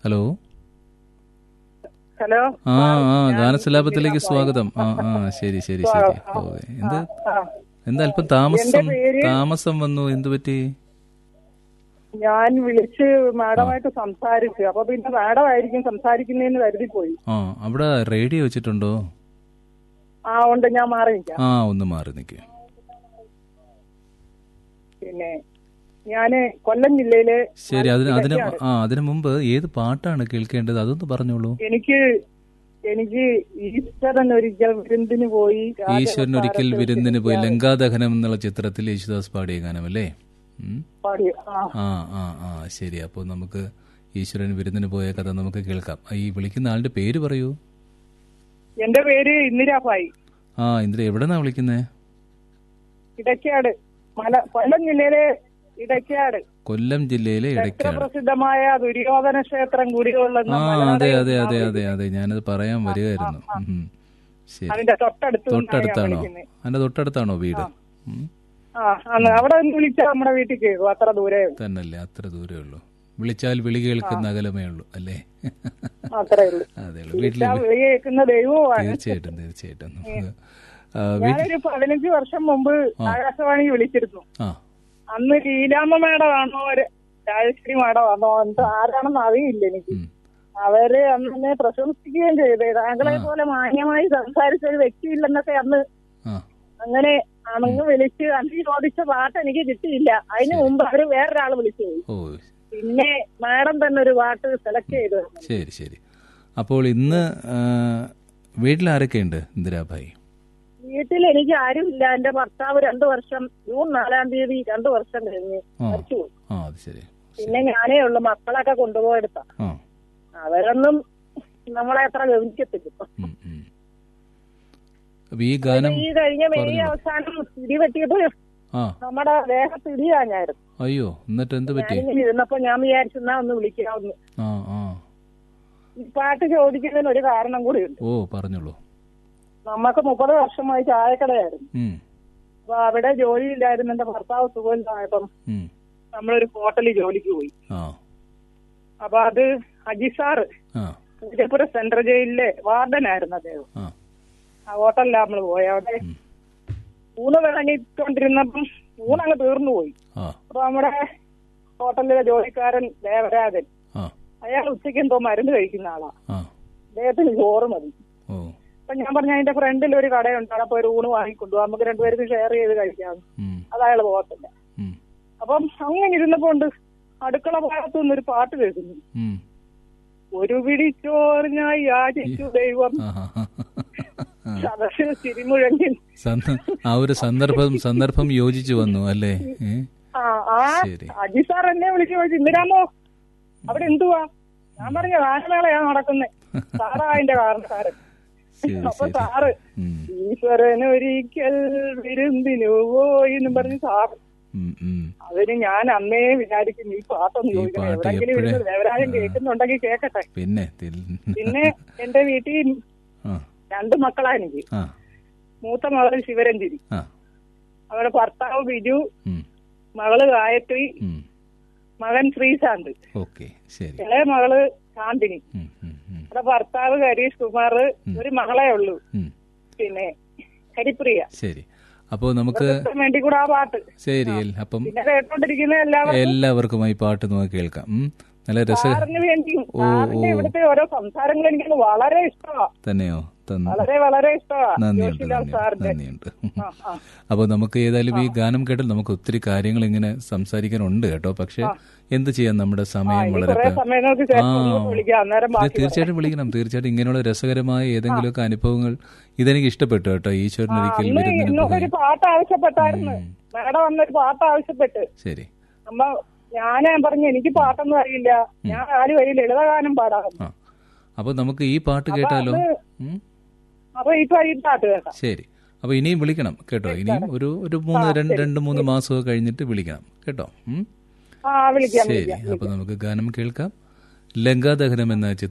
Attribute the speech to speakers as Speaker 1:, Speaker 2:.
Speaker 1: Hello
Speaker 2: hello
Speaker 1: ആ ആ ഗാനസലാപത്തിലേക്ക് സ്വാഗതം ആ ആ ശരി ശരി ശരി ഓ എന്ത്
Speaker 2: ആ,
Speaker 1: എന്താ അല്പം താമസം
Speaker 2: എന്റെ പേര്
Speaker 1: താമസം വന്നു എന്തു പറ്റി
Speaker 2: ഞാൻ വിളിച്ച് മാഡമായിട്ട് സംസാരിച്ചു അപ്പൊ പിന്നെ മാഡം ആയിരിക്കും സംസാരിക്കുന്നതെന്ന് കരുതി പോയി
Speaker 1: ആ അവിടെ റേഡിയോ വെച്ചിട്ടുണ്ടോ
Speaker 2: ആ ഉണ്ട് ഞാൻ മാറി നിൽക്കാം
Speaker 1: ആ ഒന്ന് മാറി നിൽക്കുക
Speaker 2: പിന്നെ ഞാന് കൊല്ലം ജില്ലയിലെ
Speaker 1: ശരി അതിന് അതിന് ആ അതിനു മുമ്പ് ഏത് പാട്ടാണ് കേൾക്കേണ്ടത് അതൊന്ന് പറഞ്ഞോളൂ
Speaker 2: എനിക്ക് എനിക്ക് ഈശ്വരൻ ഒരിക്കൽ വിരുന്നിന് പോയി
Speaker 1: ഈശ്വരൻ ഒരിക്കൽ വിരുന്നിന് പോയി ലങ്കാദഹനം എന്നുള്ള ചിത്രത്തിൽ യേശുദാസ് പാടിയ ഗാനമല്ലേ ഉം.
Speaker 2: പാടി ആ
Speaker 1: ആ ആ ആ ശരി അപ്പോൾ നമുക്ക് ഈശ്വരൻ വിരുന്നിന് പോയ കഥ നമുക്ക് കേൾക്കാം ആ, ഈ വിളിക്കുന്ന ആളുടെ പേര് പറയൂ
Speaker 2: എന്റെ പേര് ഇന്ദിരാഭായി
Speaker 1: ആ ഇന്ദിര എവിടെന്നാ വിളിക്കുന്നേ
Speaker 2: ഇടയ്ക്കാട് മല കൊല്ലം ജില്ലയിലെ ഇടയ്ക്കാട്
Speaker 1: കൊല്ലം ജില്ലയിലെ ഇടയ്ക്കാണ്
Speaker 2: പ്രസിദ്ധമായ ദുര്യോധന ക്ഷേത്രം കുടികൊള്ളുന്ന
Speaker 1: ആ
Speaker 2: മലനാട്
Speaker 1: അതെ അതെ അതെ അതെ അതെ ഞാനത് പറയാൻ വരികയായിരുന്നു ഉം. ശരി
Speaker 2: അതിന്റെ തൊട്ടടുത്ത് നിന്നാണ് ഞാൻ
Speaker 1: തൊട്ടടുത്താണോ
Speaker 2: വിളിക്കുന്നത്.
Speaker 1: അതിന്റെ തൊട്ടടുത്താണോ വീട് ഉം.
Speaker 2: ആ അന്ന് അവിടെ ഒന്ന് വിളിച്ചാൽ നമ്മുടെ വീട്ടിൽ കേൾക്കും അത്ര ദൂരേ ഉള്ളൂ.
Speaker 1: തന്നല്ലേ അത്ര ദൂരേ ഉള്ളൂ വിളിച്ചാൽ വിളി കേൾക്കുന്ന അകലമേ ഉള്ളൂ അല്ലേ
Speaker 2: അത്രേ ഉള്ളൂ
Speaker 1: അതെ ഉള്ളൂ വീട്ടിൽ
Speaker 2: ഞാൻ വിളി കേൾക്കുന്ന ദൈവവുമാണ്
Speaker 1: തീർച്ചയായിട്ടും തീർച്ചയായിട്ടും നമുക്ക് ആ, വീട്ടിൽ
Speaker 2: ഞാനൊരു പതിനഞ്ച് വർഷം മുമ്പ് ആകാശവാണി വിളിച്ചിരുന്നു
Speaker 1: ആ
Speaker 2: അന്ന് ലീലാമ്മ മേഡമാണോ ഒരു രാജശ്രീ മേഡമാണോ എന്താ ആരാണെന്ന് അറിയില്ല എനിക്ക്
Speaker 1: ഉം.
Speaker 2: അവര് അന്ന് എന്നെ പ്രശംസിക്കുകയും ചെയ്തേ താങ്കളെ പോലെ മാന്യമായി സംസാരിച്ച ഒരു വ്യക്തിയില്ലെന്നൊക്കെ അന്ന്
Speaker 1: ആ
Speaker 2: അങ്ങനെ അണങ്ങ് വിളിച്ച് അന്ന് ചോദിച്ച പാട്ട് എനിക്ക് കിട്ടിയില്ല അതിന് മുമ്പ് അവര് വേറൊരാള് വിളിച്ചു പോയി
Speaker 1: ഓ
Speaker 2: പിന്നെ മാഡം തന്നെ ഒരു പാട്ട് സെലക്ട് ചെയ്തു തന്നു.
Speaker 1: ശരി ശരി അപ്പോൾ ഇന്ന് ആ, വീട്ടിൽ ആരൊക്കെയുണ്ട് ഇന്ദിരാഭായി
Speaker 2: വീട്ടിൽ എനിക്ക് ആരുമില്ല എന്റെ ഭർത്താവ് രണ്ടു വർഷം ജൂൺ നാലാം തീയതി രണ്ടു വർഷം കഴിഞ്ഞ്
Speaker 1: ആ
Speaker 2: മരിച്ചുപോയി
Speaker 1: ആ അത് ശരി
Speaker 2: പിന്നെ ഞാനേ ഉള്ളു മക്കളൊക്കെ കൊണ്ടുപോയെടുത്ത
Speaker 1: ആ
Speaker 2: അവരൊന്നും നമ്മളെ അത്ര ഗവനിക്കത്തില്ല ഇപ്പൊ.
Speaker 1: ഉം, ഉം. അപ്പൊ ഈ ഗാനം
Speaker 2: ഈ കഴിഞ്ഞ മെയ്
Speaker 1: പറഞ്ഞോ.
Speaker 2: അവസാനം ഇടി പറ്റിയപ്പോ
Speaker 1: ആ
Speaker 2: നമ്മുടെ ദേഹത്ത് ഇടി കാഞ്ഞായിരുന്നു
Speaker 1: അയ്യോ എന്നിട്ട് എന്ത് പറ്റി
Speaker 2: ഞാനിങ്ങനെ ഇരുന്നപ്പോ ഞാൻ വിചാരിച്ചു എന്നാ ഒന്ന് വിളിക്കാവുന്നു
Speaker 1: ആ ആ
Speaker 2: ഈ പാട്ട് ചോദിക്കുന്നതിന് ഒരു കാരണം കൂടിയുണ്ട്
Speaker 1: ഓ പറഞ്ഞോളൂ
Speaker 2: നമുക്ക് മുപ്പത് വർഷമായി ചായക്കടയായിരുന്നു
Speaker 1: ഉം,
Speaker 2: അപ്പൊ അവിടെ ജോലിയില്ലായിരുന്നു എന്റെ ഭർത്താവ് സുഖമില്ലായപ്പം
Speaker 1: ഉം.
Speaker 2: നമ്മളൊരു ഹോട്ടലിൽ ജോലിക്ക് പോയി
Speaker 1: ആ
Speaker 2: അപ്പൊ അത് അജി സാറ്
Speaker 1: ആ
Speaker 2: പൂജപ്പുര സെൻട്രൽ ജയിലിലെ വാർഡനായിരുന്നു അദ്ദേഹം
Speaker 1: ആ
Speaker 2: ആ ഹോട്ടലിലാണ് നമ്മൾ പോയി അവിടെ
Speaker 1: ഉം.
Speaker 2: ഊണ് വിളങ്ങിക്കൊണ്ടിരുന്നപ്പം ഊണങ്ങ് തീർന്നു പോയി
Speaker 1: ആ
Speaker 2: അപ്പൊ നമ്മുടെ ഹോട്ടലിലെ ജോലിക്കാരൻ ദേവരാജൻ
Speaker 1: ആ
Speaker 2: അയാൾ ഉച്ചയ്ക്ക് എന്തോ മരുന്ന് കഴിക്കുന്ന ആളാ
Speaker 1: ആ
Speaker 2: അദ്ദേഹത്തിന് ചോറ് മതി
Speaker 1: ഓ
Speaker 2: അപ്പൊ ഞാൻ പറഞ്ഞ അതിന്റെ ഫ്രണ്ടിൽ ഒരു കടയുണ്ട് അവിടെ പോയി ഒരു ഊണ് വാങ്ങിക്കൊണ്ടു നമുക്ക് രണ്ടുപേർക്ക് ഷെയർ ചെയ്ത് കഴിക്കാം
Speaker 1: ഉം,
Speaker 2: അത് അയാൾ പോകത്തില്ല
Speaker 1: ഉം,
Speaker 2: അപ്പം അങ്ങനെ ഇരുന്നപ്പോ ഉണ്ട് അടുക്കള ഭാഗത്തു നിന്നൊരു പാട്ട് കേൾക്കുന്നു
Speaker 1: ഉം.
Speaker 2: ഒരു പിടിച്ചോറിഞ്ഞായി യാചിച്ചു ദൈവം
Speaker 1: ആ, ആ, ആ. ആ.
Speaker 2: സദസ്സിൽ തിരിമുഴങ്ങി
Speaker 1: സന്ദ- ആ ഒരു സന്ദർഭം സന്ദർഭം യോജിച്ചു വന്നു അല്ലേ ഏ?
Speaker 2: ആ ആ
Speaker 1: ശരി
Speaker 2: അജി സാർ എന്നെ വിളിച്ചു ചോദിച്ചു ഇന്ദിരാമോ അവിടെ എന്തുവാ ഞാൻ പറഞ്ഞ ഗാനമേളയാ നടക്കുന്നേ സാറാ അതിന്റെ കാരണക്കാരൻ
Speaker 1: ശരി
Speaker 2: അപ്പൊ
Speaker 1: ശരി
Speaker 2: സാറ്
Speaker 1: ഉം,
Speaker 2: ഈശ്വരൻ ഒരിക്കൽ വിരുന്നിനു പോയി എന്നും പറഞ്ഞ് സാറ്
Speaker 1: ഉം, ഉം.
Speaker 2: അതിന് ഞാൻ അന്നേ വിചാരിക്കുന്നു ഈ പാട്ടൊന്ന്
Speaker 1: ഈ
Speaker 2: ചോദിക്കണം
Speaker 1: പാട്ട്
Speaker 2: എവിടെങ്കിലും
Speaker 1: എപ്പഴേ-
Speaker 2: ഇരുന്ന് ദേവരാജൻ കേൾക്കുന്നുണ്ടെങ്കിൽ കേക്കട്ടെ
Speaker 1: പിന്നെ തിൽ-
Speaker 2: പിന്നെ എന്റെ വീട്ടിൽ
Speaker 1: ആ
Speaker 2: രണ്ട് മക്കളാ എനിക്ക്
Speaker 1: ആ
Speaker 2: മൂത്ത മകൾ ശിവരഞ്ജിനി
Speaker 1: ആ
Speaker 2: അവരുടെ ഭർത്താവ് ബിജു
Speaker 1: ഉം,
Speaker 2: മകള് ഗായത്രി
Speaker 1: ഉം.
Speaker 2: മകൻ ശ്രീശാന്ത്
Speaker 1: ഓക്കെ ശരി
Speaker 2: ഇളയ മകള് ശാന്തിനി
Speaker 1: ഉം, ഉം, ഉം,
Speaker 2: അവരുടെ ഭർത്താവ് ഹരീഷ് കുമാർ ഒരു മകളെ ഉള്ളൂ
Speaker 1: ഉം.
Speaker 2: പിന്നെ ഹരിപ്രിയ
Speaker 1: ശരി അപ്പോൾ നമുക്ക്
Speaker 2: ഇവർക്കും വേണ്ടി കൂടെ ആ പാട്ട്
Speaker 1: ശരി അപ്പം
Speaker 2: പിന്നെ കേട്ടോണ്ടിരിക്കുന്ന എല്ലാവർക്കും
Speaker 1: എല്ലാവർക്കും ഈ പാട്ട് നമുക്ക് കേൾക്കാം ഉം. നല്ല രസ
Speaker 2: സാറിന് വേണ്ടിയും സാറിന്റെ ഇവിടുത്തെ ഓരോ സംസാരങ്ങൾ എനിക്ക് വളരെ ഇഷ്ടമാ
Speaker 1: തന്നെയോ തന്നു
Speaker 2: വളരെ വളരെ ഇഷ്ടമാ
Speaker 1: നന്ദിയുണ്ട്
Speaker 2: ജോഷിലാൽ
Speaker 1: നന്ദി-
Speaker 2: സാറിന്റെ
Speaker 1: നന്ദിയുണ്ട്
Speaker 2: ആ, ആ.
Speaker 1: അപ്പോൾ നമുക്ക് ഏതായാലും ഈ ഗാനം കേട്ടാൽ നമുക്ക് ഒത്തിരി കാര്യങ്ങൾ ഇങ്ങനെ സംസാരിക്കാനുണ്ട് കേട്ടോ പക്ഷെ എന്ത് ചെയ്യാൻ നമ്മുടെ സമയം
Speaker 2: ഇനി
Speaker 1: വളരെ
Speaker 2: കുറെ
Speaker 1: പ-
Speaker 2: സമയങ്ങൾക്ക് ശേഷം ഒന്നുകൂടെ വിളിക്കാം അന്നേരം
Speaker 1: ഇത്
Speaker 2: ബാക്കി
Speaker 1: തീർച്ചയായിട്ടും വിളിക്കണം തീർച്ചയായിട്ടും ഇങ്ങനെയുള്ള രസകരമായ ഏതെങ്കിലുമൊക്കെ അനുഭവങ്ങൾ ഇതെനിക്ക് ഇഷ്ടപ്പെട്ടു കേട്ടോ ഈശ്വരൻ ഒരിക്കൽ
Speaker 2: അന്ന്
Speaker 1: വിരുന്നിന്
Speaker 2: ഇന്നൊക്കെ
Speaker 1: പോയി
Speaker 2: ഒരു പാട്ട് ആവശ്യപ്പെട്ടായിരുന്നു മാഡം വന്നൊരു പാട്ട് ആവശ്യപ്പെട്ട്
Speaker 1: ശരി
Speaker 2: അമ്മ ഞാൻ പറഞ്ഞു എനിക്ക് പാട്ടൊന്നും അറിയില്ല ഞാൻ നാല് വരി ലളിതഗാനം പാടാം
Speaker 1: ആ അപ്പോൾ നമുക്ക് ഈ പാട്ട് കേട്ടാലോ ഉം?
Speaker 2: അപ്പൊ ഇപ്പൊ ഈ പാട്ട് കേൾക്കാം
Speaker 1: ശരി അപ്പോൾ ഇനിയും വിളിക്കണം കേട്ടോ ഇനിയും ഒരു ഒരു മൂന്ന് രണ്ട് രണ്ട് മൂന്ന് മാസമൊക്കെ കഴിഞ്ഞിട്ട് വിളിക്കണം കേട്ടോ ഉം?
Speaker 2: ആ വിളിക്കാം
Speaker 1: ശരി അപ്പോൾ നമുക്ക് ഗാനം കേൾക്കാം ലങ്കാദഹനം എന്ന ചിത്രം